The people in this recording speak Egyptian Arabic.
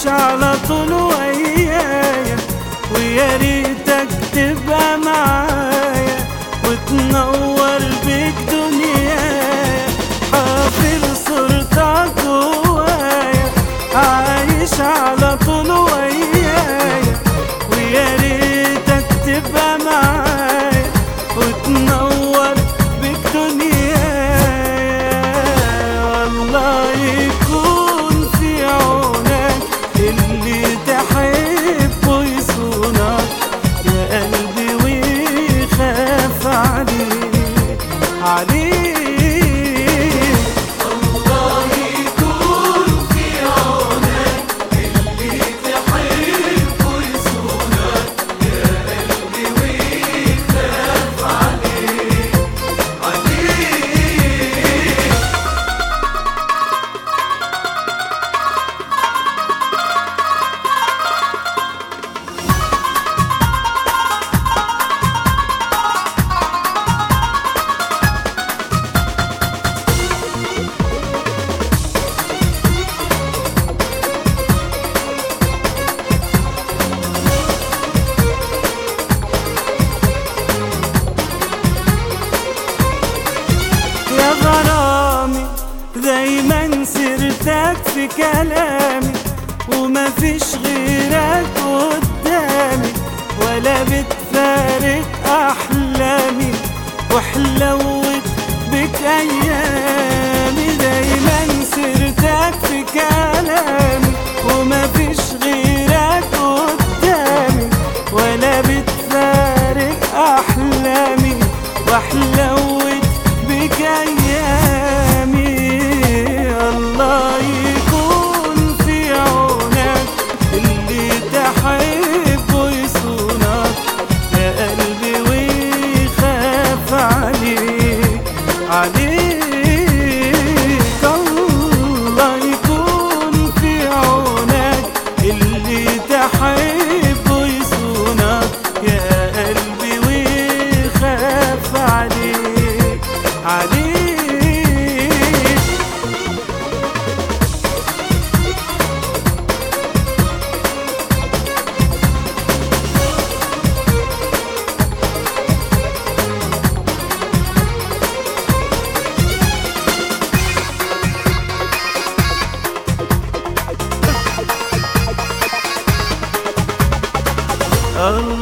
عايش على طول ويايا ويا ريتك تبقى معايا وتنور بيك دنيايا حافظ صورتك جوايا عايش على طول ويايا ويا ريتك تبقى معايا وتنور بيك دنيايا والله يكون في عونك اللي تحبه يصونك يا قلبي ويخاف عليك عليك يا غرامي دايما سيرتك في كلامي وما فيش غيرك قدامي ولا بتفارق احلامي وحلوت بك ايامي دايما سيرتك في كلامي وما فيش غيرك قدامي ولا بتفارق احلامي وحلوت بك ايامي الله يكون في عونك اللي تحبه يصونك يا قلبي ويخاف عليك عليك الله يكون في عونك اللي تحبه يصونك يا قلبي ويخاف عليك عليك الله